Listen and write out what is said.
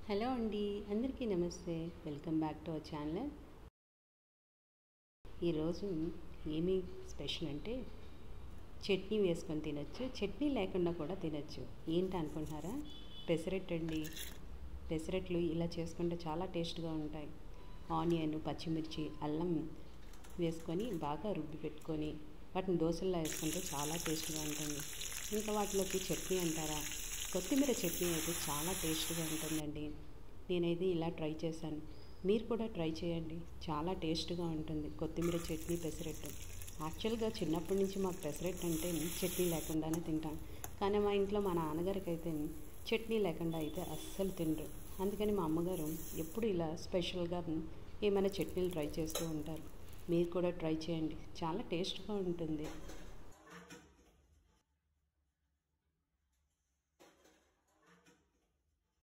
hello అండి అందరికీ నమస్తే welcome back to our channel ఈరోజు ఏమి స్పెషల్ అంటే చట్నీ వేసుకొని తినొచ్చు చట్నీ లేకుండా కూడా తినొచ్చు ఏంటి అనుకుంటున్నారా పెసరట్టు అండి పెసరట్లు ఇలా చేసుకుంటే చాలా టేస్ట్గా ఉంటాయి ఆనియన్ పచ్చిమిర్చి అల్లం వేసుకొని బాగా రుబ్బి పెట్టుకొని వాటిని దోశల్లో వేసుకుంటే చాలా టేస్ట్గా ఉంటుంది ఇంకా వాటిలోకి చట్నీ అంటారా కొత్తిమీర చట్నీ అయితే చాలా టేస్ట్గా ఉంటుందండి నేనైతే ఇలా ట్రై చేశాను మీరు కూడా ట్రై చేయండి చాలా టేస్ట్గా ఉంటుంది కొత్తిమీర చట్నీ పెసరట్టు యాక్చువల్గా చిన్నప్పటి నుంచి మాకు పెసరట్టు అంటే చట్నీ లేకుండానే తింటాం కానీ మా ఇంట్లో మా నాన్నగారికి అయితే చట్నీ లేకుండా అయితే అస్సలు తినరు అందుకని మా అమ్మగారు ఎప్పుడు ఇలా స్పెషల్గా ఏమైనా చట్నీలు ట్రై చేస్తూ ఉంటారు మీరు కూడా ట్రై చేయండి చాలా టేస్ట్గా ఉంటుంది